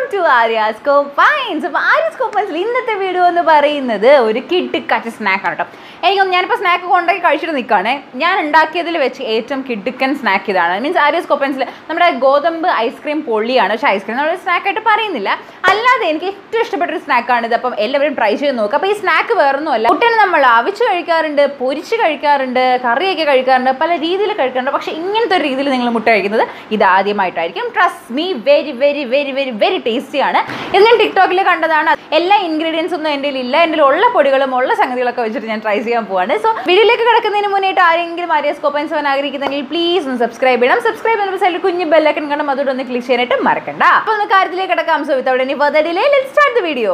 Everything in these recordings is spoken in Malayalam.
ടു ആര്യാസ് കോപ്പൈൻസ് അപ്പോൾ ആര്യാസ് കോപ്പൈൻസിൽ ഇന്നത്തെ വീഡിയോ എന്ന് പറയുന്നത് ഒരു കിടുക്കാച്ച സ്നാക്കാണ് കേട്ടോ എനിക്കൊന്ന് ഞാനിപ്പോൾ സ്നാക്ക് കൊണ്ടാക്കി കഴിച്ചിട്ട് നിൽക്കുകയാണേ ഞാൻ ഉണ്ടാക്കിയതിൽ വെച്ച് ഏറ്റവും കിടുക്കൻ സ്നാക്ക് ഇതാണ് മീൻസ് ആര്യാസ് കോപ്പൈൻസിൽ നമ്മുടെ ഗോതമ്പ് ഐസ്ക്രീം പൊള്ളിയാണ് പക്ഷേ ഐസ്ക്രീം നമ്മൾ സ്നാക്കായിട്ട് പറയുന്നില്ല അല്ലാതെ എനിക്ക് ഏറ്റവും ഇഷ്ടപ്പെട്ട ഒരു സ്നാക്കാണ് ഇത് അപ്പം എല്ലാവരും ട്രൈ ചെയ്ത് നോക്കുക അപ്പോൾ ഈ സ്നാക്ക് വേറൊന്നുമല്ല കുട്ടികൾ നമ്മൾ അവിച്ച് കഴിക്കാറുണ്ട് പൊരിച്ച് കഴിക്കാറുണ്ട് കറിയൊക്കെ കഴിക്കാറുണ്ട് പല രീതിയിൽ കഴിക്കാറുണ്ട് പക്ഷേ ഇങ്ങനത്തെ ഒരു രീതിയിൽ നിങ്ങൾ മുട്ട കഴിക്കുന്നത് ഇത് ആദ്യമായിട്ടായിരിക്കും trust me very very very very very ടേസ്റ്റിയാണ് ഇത് ഞാൻ ടിക്ടോക്കിൽ കണ്ടതാണ് എല്ലാ ഇൻഗ്രീഡിയൻസ് ഒന്നും എൻ്റെ ഇല്ല എൻ്റെ ഉള്ള പൊടികളും ഉള്ള സംഗതികളൊക്കെ വെച്ചിട്ട് ഞാൻ ട്രൈ ചെയ്യാൻ പോവാണ് സോ വീഡിയോയിലേക്ക് കിടക്കുന്നതിന് മുന്നേറ്റ് ആരെങ്കിലും ആര്യാസ് കോപ്പൻസ് വൻ ആഗ്രഹിക്കുന്നെങ്കിൽ പ്ലീസ് ഒന്ന് സബ്സ്ക്രൈബ് ചെയ്യണം സബ്സ്ക്രൈബ് ചെയ്യുന്ന സൈഡിൽ കുഞ്ഞു ബെല്ലക്കൻ കാണും അതുകൊണ്ട് ഒന്ന് ക്ലിക്ക് ചെയ്യാനായിട്ട് മറക്കണ്ട അപ്പോൾ ഒന്ന് കാര്യത്തിലേക്ക് കിടക്കാം so without any further delay let start the video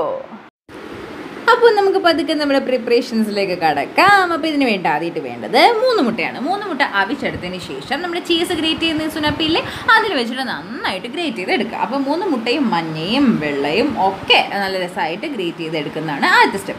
അപ്പോൾ നമുക്ക് പതുക്കെ നമ്മുടെ പ്രിപ്പറേഷൻസിലേക്ക് കടക്കാം അപ്പോൾ ഇതിന് വേണ്ടി ആദ്യമായിട്ട് വേണ്ടത് മൂന്ന് മുട്ടയാണ് മൂന്ന് മുട്ട അവിച്ചെടുത്തതിന് ശേഷം നമ്മൾ ചീസ് ഗ്രേറ്റ് ചെയ്യുന്ന സുനപ്പില്ലേ അതിൽ വെച്ചിട്ട് നന്നായിട്ട് ഗ്രേറ്റ് ചെയ്ത് എടുക്കുക അപ്പോൾ മൂന്ന് മുട്ടയും മഞ്ഞയും വെള്ളയും ഒക്കെ നല്ല രസമായിട്ട് ഗ്രേറ്റ് ചെയ്ത് എടുക്കുന്നതാണ് ആദ്യത്തെ സ്റ്റെപ്പ്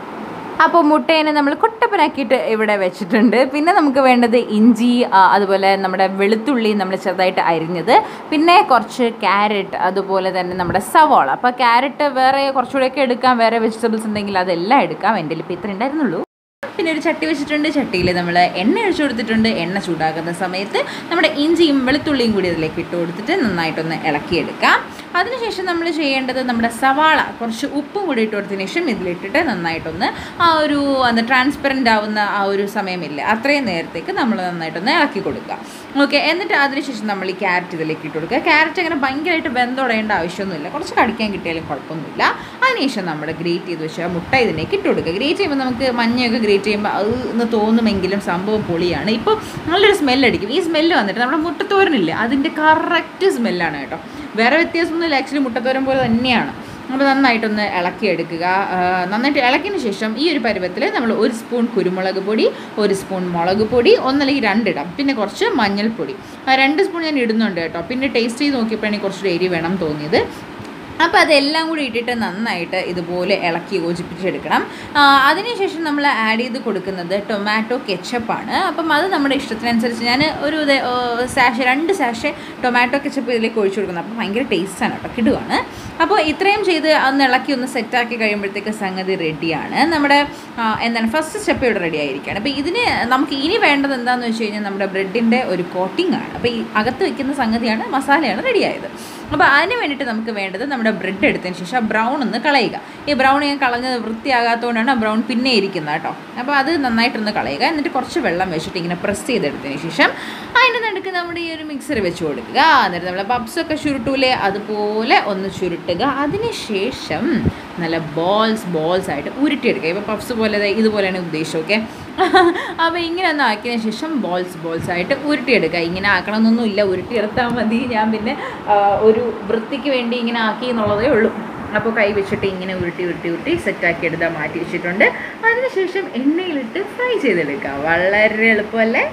അപ്പോൾ മുട്ടേനെ നമ്മൾ കുട്ടപ്പനാക്കിയിട്ട് ഇവിടെ വെച്ചിട്ടുണ്ട് പിന്നെ നമുക്ക് വേണ്ടത് ഇഞ്ചി ആ, അതുപോലെ നമ്മുടെ വെളുത്തുള്ളി നമ്മൾ ചെറുതായിട്ട് അരിഞ്ഞത് പിന്നെ കുറച്ച് ക്യാരറ്റ് അതുപോലെ തന്നെ നമ്മുടെ സവാള അപ്പോൾ ക്യാരറ്റ് വേറെ കുറച്ചുകൂടെയൊക്കെ എടുക്കാം വേറെ വെജിറ്റബിൾസ് ഉണ്ടെങ്കിൽ അതെല്ലാം എടുക്കാം എൻ്റെ ഇപ്പോൾ ഇത്ര ഉണ്ടായിരുന്നുള്ളൂ പിന്നെ ഒരു ചട്ടി വെച്ചിട്ടുണ്ട് ചട്ടിയിൽ നമ്മൾ എണ്ണ ഒഴിച്ചു കൊടുത്തിട്ടുണ്ട് എണ്ണ ചൂടാക്കുന്ന സമയത്ത് നമ്മുടെ ഇഞ്ചിയും വെളുത്തുള്ളിയും കൂടി അതിലേക്ക് ഇട്ട് കൊടുത്തിട്ട് നന്നായിട്ടൊന്ന് ഇളക്കിയെടുക്കാം അതിനുശേഷം നമ്മൾ ചെയ്യേണ്ടത് നമ്മുടെ സവാള കുറച്ച് ഉപ്പും കൂടി ഇട്ട് കൊടുത്തതിന് ശേഷം ഇതിലിട്ടിട്ട് നന്നായിട്ടൊന്ന് ആ ഒരു എന്താ ട്രാൻസ്പെറൻ്റ് ആവുന്ന ആ ഒരു സമയമില്ല അത്രയും നേരത്തേക്ക് നമ്മൾ നന്നായിട്ടൊന്ന് ഇളക്കി കൊടുക്കുക ഓക്കെ എന്നിട്ട് അതിനുശേഷം നമ്മൾ ഈ ക്യാരറ്റ് ഇതിലേക്ക് ഇട്ട് കൊടുക്കുക ക്യാരറ്റ് അങ്ങനെ ഭയങ്കരമായിട്ട് വെന്തുടയേണ്ട ആവശ്യമൊന്നുമില്ല കുറച്ച് കടിക്കാൻ കിട്ടിയാലും കുഴപ്പമൊന്നുമില്ല അതിനുശേഷം നമ്മൾ ഗ്രേറ്റ് ചെയ്ത് വെച്ച മുട്ട ഇതിലേക്ക് ഇട്ട് കൊടുക്കുക ഗ്രേറ്റ് ചെയ്യുമ്പോൾ നമുക്ക് മഞ്ഞയൊക്കെ ഗ്രേറ്റ് ചെയ്യുമ്പോൾ അത് എന്ന് തോന്നുമെങ്കിലും സംഭവം പൊളിയാണ് ഇപ്പോൾ നല്ലൊരു സ്മെല്ലടിക്കും ഈ സ്മെല്ല് വന്നിട്ട് നമ്മുടെ മുട്ടത്തോരനില്ലേ അതിൻ്റെ കറക്റ്റ് സ്മെല്ലാണ് കേട്ടോ വേറെ വ്യത്യാസമൊന്നുമില്ല ആക്ച്വലി മുട്ടത്തോരൻ പോലെ തന്നെയാണ് അപ്പോൾ നന്നായിട്ടൊന്ന് ഇളക്കിയെടുക്കുക ആ, നന്നായിട്ട് ഇളക്കിയതിന് ശേഷം ഈ ഒരു പരുവത്തിൽ നമ്മൾ ഒരു സ്പൂൺ കുരുമുളക് പൊടി ഒരു സ്പൂൺ മുളക് പൊടി ഒന്നല്ലെങ്കിൽ രണ്ടിടാം പിന്നെ കുറച്ച് മഞ്ഞൾപ്പൊടി ആ രണ്ട് സ്പൂൺ ഞാൻ ഇടുന്നുണ്ട് കേട്ടോ പിന്നെ ടേസ്റ്റ് ചെയ്ത് നോക്കിയപ്പോഴാണ് കുറച്ച് എരി വേണം തോന്നിയത് അപ്പോൾ അതെല്ലാം കൂടി ഇട്ടിട്ട് നന്നായിട്ട് ഇതുപോലെ ഇളക്കി യോജിപ്പിച്ചെടുക്കണം ആ, അതിനുശേഷം നമ്മൾ ആഡ് ചെയ്ത് കൊടുക്കുന്നത് ടൊമാറ്റോ കെച്ചപ്പാണ് അപ്പം അത് നമ്മുടെ ഇഷ്ടത്തിനനുസരിച്ച് ഞാൻ ഒരു സാഷ് രണ്ട് സാഷ് ടൊമാറ്റോ കെച്ചപ്പ് ഇതിലേക്ക് ഒഴിച്ചു കൊടുക്കുന്നത് അപ്പോൾ ഭയങ്കര ടേസ്റ്റാണ് കേട്ടോ കിടുവാണ് അപ്പോൾ ഇത്രയും ചെയ്ത് ഒന്ന് ഇളക്കി ഒന്ന് സെറ്റാക്കി കഴിയുമ്പോഴത്തേക്ക് സംഗതി റെഡിയാണ് നമ്മുടെ ആ, എന്താണ് ഫസ്റ്റ് സ്റ്റെപ്പ് ഇവിടെ റെഡി ആയിരിക്കുകയാണ് അപ്പോൾ ഇതിന് നമുക്ക് ഇനി വേണ്ടത് എന്താണെന്ന് വെച്ച് കഴിഞ്ഞാൽ നമ്മുടെ ബ്രെഡിൻ്റെ ഒരു കോട്ടിംഗ് ആണ് അപ്പോൾ ഈ അകത്ത് വെക്കുന്ന സംഗതിയാണ് മസാലയാണ് റെഡിയായത് അപ്പോൾ അതിന് വേണ്ടിയിട്ട് നമുക്ക് വേണ്ടത് നമ്മുടെ ബ്രെഡ് എടുത്തതിന് ശേഷം ആ ബ്രൗൺ ഒന്ന് കളയുക ഈ ബ്രൗൺ ഞാൻ കളഞ്ഞത് വൃത്തിയാകാത്തതുകൊണ്ടാണ് ആ ബ്രൗൺ പിന്നെ ഇരിക്കുന്നത് കേട്ടോ അപ്പോൾ അത് നന്നായിട്ടൊന്ന് കളയുക എന്നിട്ട് കുറച്ച് വെള്ളം വെച്ചിട്ട് ഇങ്ങനെ പ്രസ് ചെയ്തെടുത്തതിന് ശേഷം അതിൻ്റെ നടുക്ക് നമ്മുടെ ഈ ഒരു മിക്സർ വെച്ച് കൊടുക്കുക എന്നിട്ട് നമ്മൾ പപ്സൊക്കെ ചുരുട്ടൂലേ അതുപോലെ ഒന്ന് ചുരുട്ടുക അതിന് ശേഷം നല്ല ബോൾസ് ബോൾസ് ആയിട്ട് ഉരുട്ടിയെടുക്കുക ഇപ്പോൾ പപ്സ് പോലെ ദേ ഇതുപോലെയാണ് ഉദ്ദേശം ഓക്കെ അപ്പോൾ ഇങ്ങനെ ഒന്ന് ആക്കിയതിന് ശേഷം ബോൾസ് ബോൾസ് ആയിട്ട് ഉരുട്ടിയെടുക്കുക ഇങ്ങനെ ആക്കണമെന്നൊന്നും ഇല്ല ഉരുട്ടിയെടുത്താൽ മതി ഞാൻ പിന്നെ ആ, ഒരു വൃത്തിക്ക് വേണ്ടി ഇങ്ങനെ ആക്കി എന്നുള്ളതേ ഉള്ളൂ അപ്പോൾ കൈ വെച്ചിട്ട് ഇങ്ങനെ ഉരുട്ടി ഉരുട്ടി ഉരുട്ടി സെറ്റാക്കി എടുത്താൽ മാറ്റി വെച്ചിട്ടുണ്ട് അതിനുശേഷം എണ്ണയിലിട്ട് ഫ്രൈ ചെയ്തെടുക്കുക വളരെ എളുപ്പമല്ലേ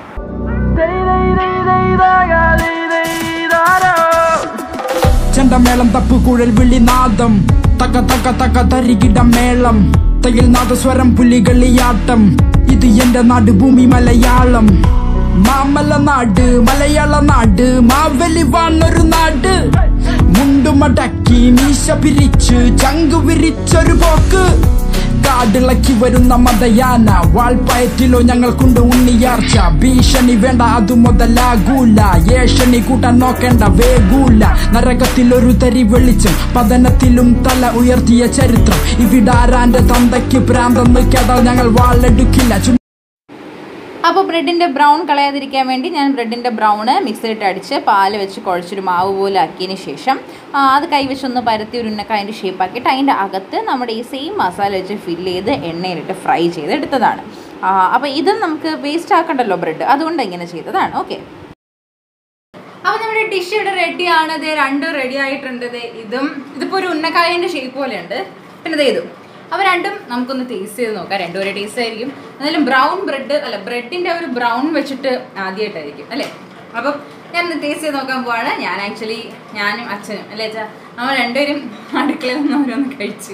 ചെണ്ടമേളം തപ്പുകുഴൽ വിളിനാദം തക തക തക തരികിട മേളം തയിൽ നാദസ്വരം പുലികളിയാട്ടം ഇത് എന്റെ നാട് ഭൂമി മലയാളം മാമല നാട് മലയാള നാട് മാവലി വാണൊരു നാട് മുണ്ടുമടക്കി മീശ പിരിച്ച് ചങ്കു വിരിച്ചൊരു പോക്ക് കാടിളക്കി വരുന്ന മതയാന വാൾപ്പയറ്റിലോ ഞങ്ങൾക്കുണ്ട് ഉണ്ണിയാർച്ച ഭീഷണി വേണ്ട അത് മുതലാകൂല ഏഷണി കൂട്ടാൻ നോക്കേണ്ട വേഗൂല നരകത്തിൽ ഒരു തരി വെളിച്ചം പതനത്തിലും തല ഉയർത്തിയ ചരിത്രം ഇവിടാരാന്റെ തന്തയ്ക്ക് പ്രാന്തെന്ന് കേട്ടാൽ ഞങ്ങൾ വാളെടുക്കില്ല ചുമ്മാ അപ്പോൾ ബ്രെഡിൻ്റെ ബ്രൗൺ കളയാതിരിക്കാൻ വേണ്ടി ഞാൻ ബ്രെഡിൻ്റെ ബ്രൗണ് മിക്സിയിട്ട് അടിച്ച് പാല് വെച്ച് കുഴച്ചൊരു മാവ് പോലെ ആക്കിയതിന് ശേഷം ആ, അത് കൈവച്ചൊന്ന് പരത്തി ഒരു ഉന്നക്കായൻ്റെ ഷേപ്പാക്കിയിട്ട് അതിൻ്റെ അകത്ത് നമ്മുടെ ഈ സെയിം മസാല വെച്ച് ഫില്ല് ചെയ്ത് എണ്ണയിലിട്ട് ഫ്രൈ ചെയ്ത് എടുത്തതാണ് ആ, അപ്പോൾ ഇതും നമുക്ക് വേസ്റ്റ് ആക്കണ്ടല്ലോ ബ്രെഡ് അതുകൊണ്ട് ഇങ്ങനെ ചെയ്തതാണ് ഓക്കെ അപ്പോൾ നമ്മുടെ ഡിഷ് ഇവിടെ റെഡിയാണ് ഇത് രണ്ടും റെഡി ആയിട്ടുണ്ട് ദേ ഇതും ഇതിപ്പോൾ ഒരു ഉന്നക്കായൻ്റെ ഷേപ്പ് പോലെയുണ്ട് പിന്നെ ദേ ഇതും അപ്പോൾ രണ്ടും നമുക്കൊന്ന് ടേസ്റ്റ് ചെയ്ത് നോക്കാം രണ്ടും ഒരേ ടേസ്റ്റ് ആയിരിക്കും എന്നാലും ബ്രൗൺ ബ്രെഡ് അല്ല ബ്രെഡിൻ്റെ ഒരു ബ്രൗൺ വെച്ചിട്ട് ആദ്യമായിട്ടായിരിക്കും അല്ലേ അപ്പം ഞാൻ ടേസ്റ്റ് ചെയ്ത് നോക്കാൻ പോവാണ് ഞാൻ ആക്ച്വലി ഞാനും അച്ഛനും അല്ലേ അച്ഛാ നമ്മൾ രണ്ടുപേരും അടുക്കളയിൽ നിന്ന് ഓരോന്ന് കഴിച്ചു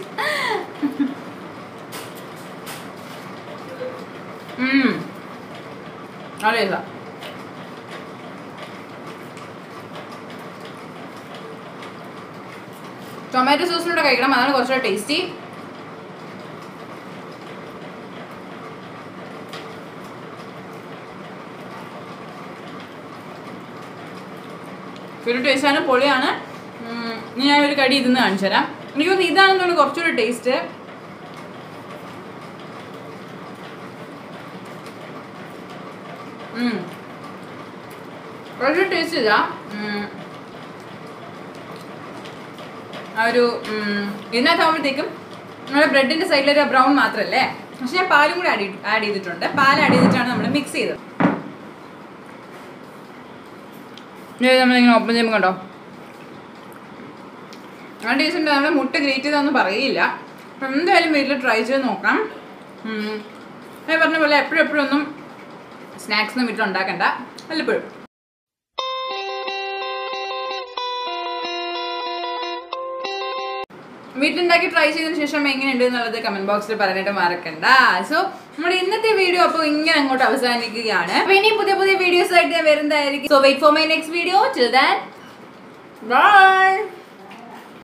ഉം. നല്ല രസാ. ടൊമാറ്റോ സോസിലൂടെ കഴിക്കണം അതാണ് കുറച്ചുകൂടെ ടേസ്റ്റി ഒരു ടേസ്റ്റാണ് പൊളിയാണ് ഉം, ഇനി ഞാൻ ഒരു കടി ഇതെന്ന് കാണിച്ചു തരാം എനിക്ക് തോന്നുന്നു ഇതാണെന്ന് തോന്നുന്നു കുറച്ചുകൂടി ടേസ്റ്റ് കുറച്ച് ടേസ്റ്റ് ഇതാ ഉം. ആ ഒരു ഉം, ഇതിനകത്താകുമ്പോഴത്തേക്കും നമ്മുടെ ബ്രെഡിന്റെ സൈഡിലൊരു ബ്രൗൺ മാത്രമല്ലേ പക്ഷെ ഞാൻ പാലും കൂടി ആഡ് ആഡ് ചെയ്തിട്ടുണ്ട് പാൽ ആഡ് ചെയ്തിട്ടാണ് നമ്മൾ മിക്സ് ചെയ്തത് ഇത് നമ്മളിങ്ങനെ ഓപ്പൺ ചെയ്യുമ്പോൾ കണ്ടോ ആ ടേസ്റ്റ് ഉണ്ട് നമ്മൾ മുട്ട ഗ്രേറ്റ് ചെയ്തൊന്നും പറയില്ല അപ്പം എന്തായാലും വീട്ടിൽ ട്രൈ ചെയ്ത് നോക്കാം ഉം. ഞാൻ പറഞ്ഞ പോലെ എപ്പോഴും എപ്പോഴും ഒന്നും സ്നാക്സ് ഒന്നും വീട്ടിൽ ഉണ്ടാക്കണ്ട വല്ലപ്പോഴും വീട്ടിലുണ്ടാക്കി ട്രൈ ചെയ്തതിന് ശേഷം എങ്ങനെയുണ്ട് എന്നുള്ളത് കമന്റ് ബോക്സിൽ പറയാനായിട്ട് മറക്കണ്ട സോ നമ്മുടെ ഇന്നത്തെ വീഡിയോ അപ്പോൾ ഇങ്ങനെ അങ്ങോട്ട് അവസാനിക്കുകയാണ് അപ്പൊ ഇനി പുതിയ പുതിയ വീഡിയോസ് ആയിട്ട് ഞാൻ വരുന്നതായിരിക്കും so wait for my next video till then by